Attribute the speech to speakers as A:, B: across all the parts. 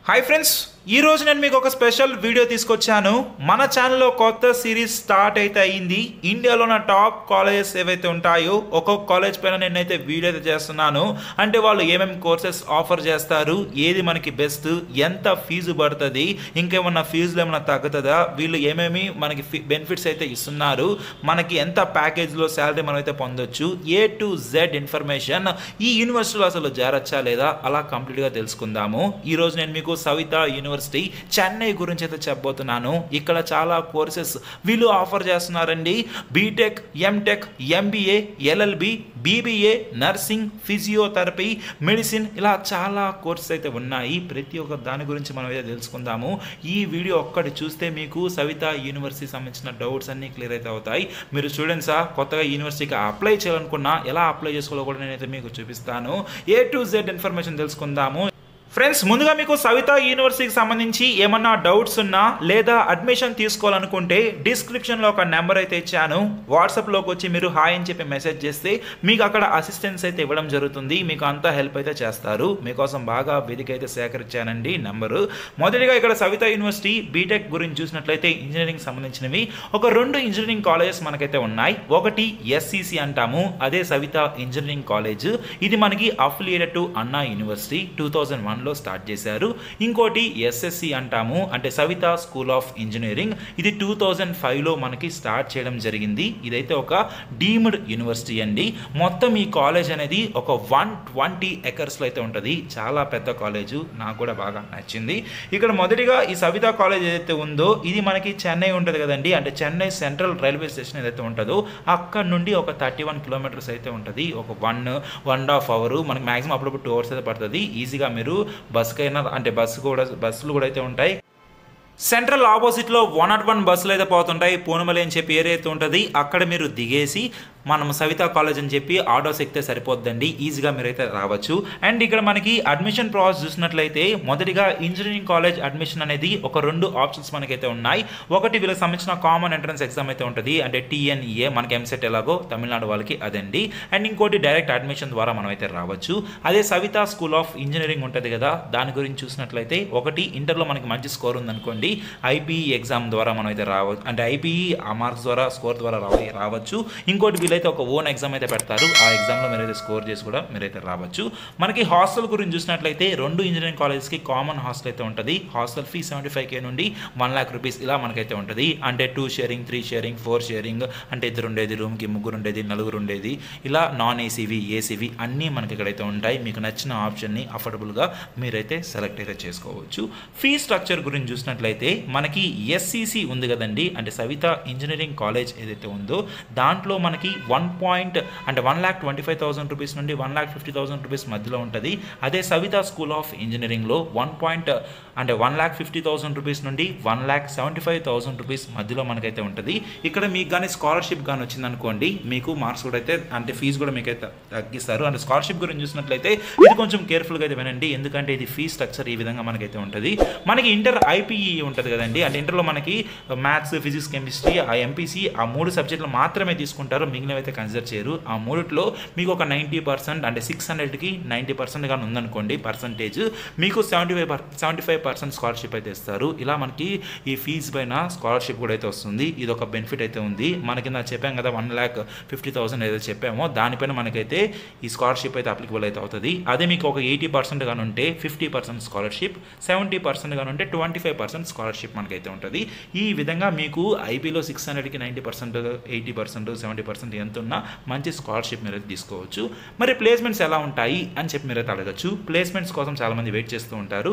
A: hi friends ఈ రోజు నేను మీకు ఒక స్పెషల్ వీడియో తీసుకొచ్చాను మన ఛానల్లో కొత్త సిరీస్ స్టార్ట్ అయితే అయింది ఇండియాలో ఉన్న టాప్ కాలేజెస్ ఏవైతే ఉంటాయో ఒక్కొక్క కాలేజ్ పైన నేనైతే వీడియో అయితే చేస్తున్నాను అంటే వాళ్ళు ఏమేమి కోర్సెస్ ఆఫర్ చేస్తారు ఏది మనకి బెస్ట్ ఎంత ఫీజు పడుతుంది ఇంకేమన్నా ఫీజులు ఏమైనా తగ్గుతుందా వీళ్ళు ఏమేమి మనకి బెనిఫిట్స్ అయితే ఇస్తున్నారు మనకి ఎంత ప్యాకేజ్లో శాలరీ మనం అయితే పొందొచ్చు ఏ టు జెడ్ ఇన్ఫర్మేషన్ ఈ యూనివర్సిటీలో అసలు చేరచ్చా లేదా అలా కంప్లీట్గా తెలుసుకుందాము ఈ రోజు నేను మీకు సవిత యూనివర్సిటీ చెన్నై గురించి అయితే చెప్పబోతున్నాను ఇక్కడ చాలా కోర్సెస్ వీళ్ళు ఆఫర్ చేస్తున్నారండి BTech MTech MBA LLB BBA nursing physiotherapy medicine ఇలా చాలా కోర్సెస్ అయితే ఉన్నాయి ప్రతి ఒక్క దాని గురించి మనం అయితే తెలుసుకుందాము ఈ వీడియో ఒక్కటి చూస్తే మీకు సవిత యూనివర్సిటీ సంబంధించిన డౌట్స్ అన్ని క్లియర్ అయితే అవుతాయి మీరు స్టూడెంట్సా కొత్తగా యూనివర్సిటీకి అప్లై చేయాలనుకున్నా ఎలా అప్లై చేసుకోవాలో కూడా నేనైతే మీకు చూపిస్తాను ఏ టు జెడ్ ఇన్ఫర్మేషన్ తెలుసుకుందాము ఫ్రెండ్స్ ముందుగా మీకు సవిత యూనివర్సిటీకి సంబంధించి ఏమన్నా డౌట్స్ ఉన్నా లేదా అడ్మిషన్ తీసుకోవాలనుకుంటే డిస్క్రిప్షన్లో ఒక నెంబర్ అయితే ఇచ్చాను వాట్సాప్లోకి వచ్చి మీరు హాయ్ అని చెప్పి మెసేజ్ చేస్తే మీకు అక్కడ అసిస్టెన్స్ అయితే ఇవ్వడం జరుగుతుంది మీకు అంతా హెల్ప్ అయితే చేస్తారు మీకోసం బాగా వెతికి అయితే సేకరించానండి నెంబరు మొదటిగా ఇక్కడ సవిత యూనివర్సిటీ బీటెక్ గురించి చూసినట్లయితే ఇంజనీరింగ్ సంబంధించినవి ఒక రెండు ఇంజనీరింగ్ కాలేజెస్ మనకైతే ఉన్నాయి ఒకటి ఎస్సిసి అంటాము అదే సవిత ఇంజనీరింగ్ కాలేజ్ ఇది మనకి affiliated to Anna university two thousand one లో స్టార్ట్ చేశారు ఇంకోటి ఎస్ఎస్సి అంటాము అంటే సవిత స్కూల్ ఆఫ్ ఇంజనీరింగ్ ఇది టూ థౌజండ్ ఫైవ్లో మనకి స్టార్ట్ చేయడం జరిగింది ఇదైతే ఒక డీమ్డ్ యూనివర్సిటీ అండి మొత్తం ఈ కాలేజ్ అనేది ఒక వన్ ట్వంటీ ఎకర్స్లో అయితే ఉంటుంది చాలా పెద్ద కాలేజు నాకు కూడా బాగా నచ్చింది ఇక్కడ మొదటిగా ఈ సవిత కాలేజ్ ఏదైతే ఉందో ఇది మనకి చెన్నై ఉంటుంది కదండి అంటే చెన్నై సెంట్రల్ రైల్వే స్టేషన్ ఏదైతే ఉంటుందో అక్కడ నుండి ఒక థర్టీ వన్ కిలోమీటర్స్ అయితే ఉంటుంది ఒక one one and half hour మనకి మాక్సిమం అప్పుడప్పుడు టూ అవర్స్ అయితే పడుతుంది ఈజీగా మీరు బస్కైనా అంటే బస్సు కూడా బస్సులు కూడా అయితే ఉంటాయి సెంట్రల్ ఆపోజిట్లో వన్ నాట్ వన్ బస్సులు అయితే పోతుంటాయి పూనమలి అని చెప్పి ఏరైతే ఉంటుంది అక్కడ మీరు దిగేసి మనం సవిత కాలేజ్ అని చెప్పి ఆటోస్ ఎక్కితే సరిపోద్దండి ఈజీగా మీరైతే రావచ్చు అండ్ ఇక్కడ మనకి అడ్మిషన్ ప్రాసెస్ చూసినట్లయితే మొదటిగా ఇంజనీరింగ్ కాలేజ్ అడ్మిషన్ అనేది ఒక రెండు ఆప్షన్స్ మనకైతే ఉన్నాయి ఒకటి వీళ్ళకి సంబంధించిన కామన్ ఎంట్రన్స్ ఎగ్జామ్ అయితే ఉంటుంది అంటే టీఎన్ఈఏ మనకి ఎంసెట్ ఎలాగో తమిళనాడు వాళ్ళకి అదండి అండ్ ఇంకోటి డైరెక్ట్ అడ్మిషన్ ద్వారా మనం అయితే రావచ్చు అదే సవిత స్కూల్ ఆఫ్ ఇంజనీరింగ్ ఉంటుంది కదా దాని గురించి చూసినట్లయితే ఒకటి ఇంటర్లో మనకి మంచి స్కోర్ ఉందనుకోండి ఐపీఈ ఎగ్జామ్ ద్వారా మనం అయితే రావచ్చు అంటే ఐపీఈ ఆ మార్క్స్ ద్వారా స్కోర్ ద్వారా రావ రావచ్చు ఇంకోటి వీళ్ళైతే ఒక ఓన్ ఎగ్జామ్ అయితే పెడతారు ఆ ఎగ్జామ్లో మీరైతే స్కోర్ చేసి కూడా మీరైతే రావచ్చు మనకి హాస్టల్ గురించి చూసినట్లయితే రెండు ఇంజనీరింగ్ కాలేజ్కి కామన్ హాస్టల్ అయితే ఉంటుంది hostel fee seventy five K నుండి వన్ ల్యాక్ రూపీస్ ఇలా మనకైతే ఉంటుంది అంటే two sharing three sharing four sharing అంటే ఇద్దరు ఉండేది రూమ్కి ముగ్గురు ఉండేది నలుగురు ఉండేది ఇలా నాన్ ఏసీవి ఏసీవి అన్నీ మనకి ఇక్కడైతే ఉంటాయి మీకు నచ్చిన ఆప్షన్ని అఫోర్డబుల్గా మీరైతే సెలెక్ట్ అయితే చేసుకోవచ్చు ఫీ స్ట్రక్చర్ గురించి చూసినట్లయితే మనకి ఎస్సిసి ఉంది కదండి అంటే సవిత ఇంజనీరింగ్ కాలేజ్ ఏదైతే ఉందో దాంట్లో మనకి వన్ పాయింట్ అంటే one lakh twenty five thousand rupees నుండి one lakh fifty thousand rupees మధ్యలో ఉంటుంది అదే సవిత స్కూల్ ఆఫ్ ఇంజనీరింగ్లో వన్ పాయింట్ అంటే one lakh fifty thousand rupees నుండి one lakh seventy five thousand rupees మధ్యలో మనకైతే ఉంటుంది ఇక్కడ మీకు కానీ స్కాలర్షిప్ కానీ వచ్చిందనుకోండి మీకు మార్క్స్ కూడా అయితే అంటే ఫీజు కూడా మీకు అయితే తగ్గిస్తారు అంటే స్కాలర్షిప్ గురించి చూసినట్లయితే ఇది కొంచెం కేర్ఫుల్గా అయితే వినండి ఎందుకంటే ఇది ఫీ స్ట్రక్చర్ ఈ విధంగా మనకైతే ఉంటుంది మనకి ఇంటర్ ఐపీఈ ఉంటుంది కదండి అంటే ఇంటర్లో మనకి మ్యాథ్స్ ఫిజిక్స్ కెమిస్ట్రీ ఆ ఎంపీసీ ఆ మూడు సబ్జెక్టులు మాత్రమే తీసుకుంటారు మిగిలినవి అయితే కన్సిడర్ చేయరు ఆ మూడిట్లో మీకు ఒక నైంటీ పర్సెంట్ అంటే సిక్స్ హండ్రెడ్కి నైంటీ పర్సెంట్ కానీ ఉందనుకోండి పర్సంటేజ్ మీకు seventy five per seventy five percent scholarship అయితే ఇస్తారు ఇలా మనకి ఈ ఫీజు పైన స్కాలర్షిప్ కూడా అయితే వస్తుంది ఇది ఒక బెనిఫిట్ అయితే ఉంది మనకి నాకు చెప్పాం కదా వన్ ల్యాక్ ఫిఫ్టీ థౌసండ్ ఏదో చెప్పామో దానిపైన మనకైతే ఈ స్కాలర్షిప్ అయితే అప్లికబుల్ అయితే అవుతుంది అదే మీకు ఒక ఎయిటీ పర్సెంట్ కానీ ఉంటే fifty percent scholarship seventy percent కానీ ఉంటే ట్వంటీ ఫైవ్ పర్సెంట్ స్కాలర్షిప్ మనకైతే ఉంటుంది ఈ విధంగా మీకు ఐపీలో సిక్స్ హండ్రెడ్కి ninety percent eighty percent seventy percent ఎంత ఉన్నా మంచి స్కాలర్షిప్ మీరు అయితే తీసుకోవచ్చు మరి ప్లేస్మెంట్స్ ఎలా ఉంటాయి అని చెప్పి మీరైతే అడగచ్చు ప్లేస్మెంట్స్ కోసం చాలామంది వెయిట్ చేస్తూ ఉంటారు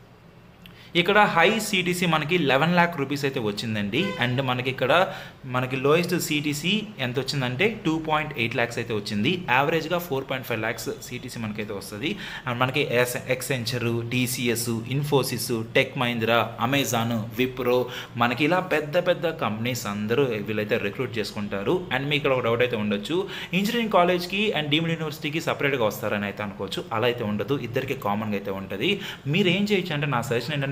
A: ఇక్కడ హై సిటీసీ మనకి లెవెన్ ల్యాక్ రూపీస్ అయితే వచ్చిందండి అండ్ మనకి ఇక్కడ మనకి లోయెస్ట్ సిటీసీ ఎంత వచ్చిందంటే టూ పాయింట్ ఎయిట్ ల్యాక్స్ అయితే వచ్చింది యావరేజ్గా four point five lakhs CTC మనకైతే వస్తుంది అండ్ మనకి ఎస్ Accenture TCS Infosys Tech Mahindra Amazon Wipro మనకి ఇలా పెద్ద పెద్ద కంపెనీస్ అందరూ వీళ్ళైతే రిక్రూట్ చేసుకుంటారు అండ్ మీకు ఇక్కడ ఒక డౌట్ అయితే ఉండొచ్చు ఇంజనీరింగ్ కాలేజ్కి అండ్ డీమ్డ్ యూనివర్సిటీకి సపరేట్గా వస్తారని అయితే అనుకోవచ్చు అలా అయితే ఉండదు ఇద్దరికి కామన్గా అయితే ఉంటుంది మీరు ఏం చేయొచ్చు అంటే నా సజెషన్ ఏంటంటే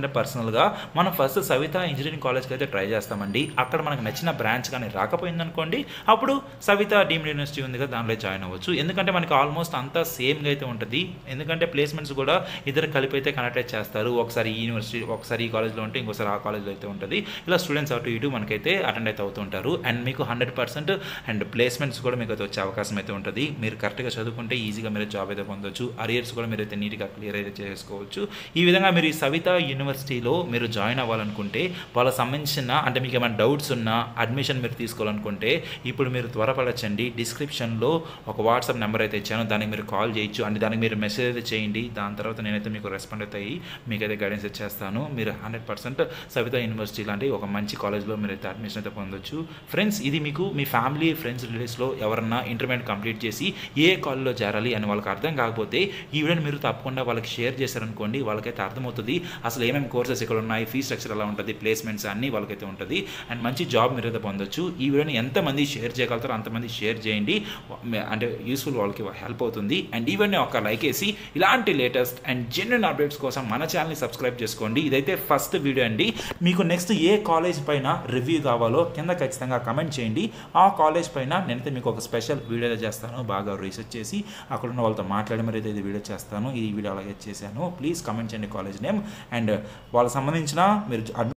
A: ఏంటంటే పర్సనల్గా మనం ఫస్ట్ సవిత ఇంజనీరింగ్ కాలేజ్కి అయితే ట్రై చేస్తామండి అక్కడ మనకు నచ్చిన బ్రాంచ్ కానీ రాకపోయింది అనుకోండి అప్పుడు సవిత డీమ్డ్ యూనివర్సిటీ ఉంది కదా దానిలో జాయిన్ అవ్వచ్చు ఎందుకంటే మనకి ఆల్మోస్ట్ అంతా సేమ్గా అయితే ఉంటుంది ఎందుకంటే ప్లేస్మెంట్స్ కూడా ఇద్దరు కలిపి అయితే కనెక్ట్ చేస్తారు ఒకసారి ఈ యూనివర్సిటీ ఒకసారి ఈ కాలేజ్లో ఉంటే ఇంకోసారి ఆ కాలేజ్లో అయితే ఉంటుంది ఇలా స్టూడెంట్స్ అటు ఇటు మనకైతే అటెండ్ అయితే అవుతూ ఉంటారు అండ్ మీకు హండ్రెడ్ పర్సెంట్ అండ్ ప్లేస్మెంట్స్ కూడా మీకు అయితే వచ్చే అవకాశం అయితే ఉంటుంది మీరు కరెక్ట్గా చదువుకుంటే ఈజీగా మీరు జాబ్ అయితే పొందొచ్చు అరియర్స్ కూడా మీరు అయితే నీట్గా క్లియర్ అయితే చేసుకోవచ్చు ఈ విధంగా మీరు ఈ సవిత యూనివర్సిటీలో మీరు జాయిన్ అవ్వాలనుకుంటే వాళ్ళకి సంబంధించిన అంటే మీకు ఏమైనా డౌట్స్ ఉన్నా అడ్మిషన్ మీరు తీసుకోవాలనుకుంటే ఇప్పుడు మీరు త్వరపడచ్చండి డిస్క్రిప్షన్లో ఒక వాట్సాప్ నెంబర్ అయితే ఇచ్చాను దానికి మీరు కాల్ చేయొచ్చు అంటే దానికి మీరు మెసేజ్ అయితే చేయండి దాని తర్వాత నేనైతే మీకు రెస్పాండ్ అయితే అయ్యి మీకైతే గైడెన్స్ ఇచ్చేస్తాను మీరు హండ్రెడ్ పర్సెంట్ సవిత యూనివర్సిటీ లాంటి ఒక మంచి కాలేజ్లో మీరు అయితే అడ్మిషన్ అయితే పొందొచ్చు ఫ్రెండ్స్ ఇది మీకు మీ ఫ్యామిలీ ఫ్రెండ్స్ రిలేటివ్స్లో ఎవరన్నా ఇంటర్మీడియట్ కంప్లీట్ చేసి ఏ కాలేజ్లో చేరాలి అని వాళ్ళకి అర్థం కాకపోతే ఈ వీడియోని మీరు తప్పకుండా వాళ్ళకి షేర్ చేశారనుకోండి వాళ్ళకైతే అర్థమవుతుంది అసలు ఏమేమి కోర్సెస్ ఇక్కడ ఉన్నాయి ఫీ స్ట్రక్చర్ ఎలా ఉంటుంది ప్లేస్మెంట్స్ అన్నీ వాళ్ళకైతే ఉంటుంది అండ్ మంచి జాబ్ మీరు అయితే పొందొచ్చు ఈ వీడియోని ఎంతమంది షేర్ చేయగలుగుతారో అంతమంది షేర్ చేయండి అంటే యూస్ఫుల్ వాళ్ళకి హెల్ప్ అవుతుంది అండ్ ఈవెన్ ఒక లైక్ వేసి ఇలాంటి లేటెస్ట్ అండ్ జెన్యున్ అప్డేట్స్ కోసం మన ఛానల్ని సబ్స్క్రైబ్ చేసుకోండి ఇదైతే ఫస్ట్ వీడియో అండి మీకు నెక్స్ట్ ఏ కాలేజ్ పైన రివ్యూ కావాలో కింద ఖచ్చితంగా కమెంట్ చేయండి ఆ కాలేజ్ పైన నేనైతే మీకు ఒక స్పెషల్ వీడియో చేస్తాను బాగా రీసెర్చ్ చేసి అక్కడ ఉన్న వాళ్ళతో మాట్లాడి మరి అయితే ఇది వీడియో చేస్తాను ఈ వీడియో అలాగే చేశాను ప్లీజ్ కమెంట్ చేయండి కాలేజ్ నేమ్ అండ్ వాళ్ళకి సంబంధించిన మీరు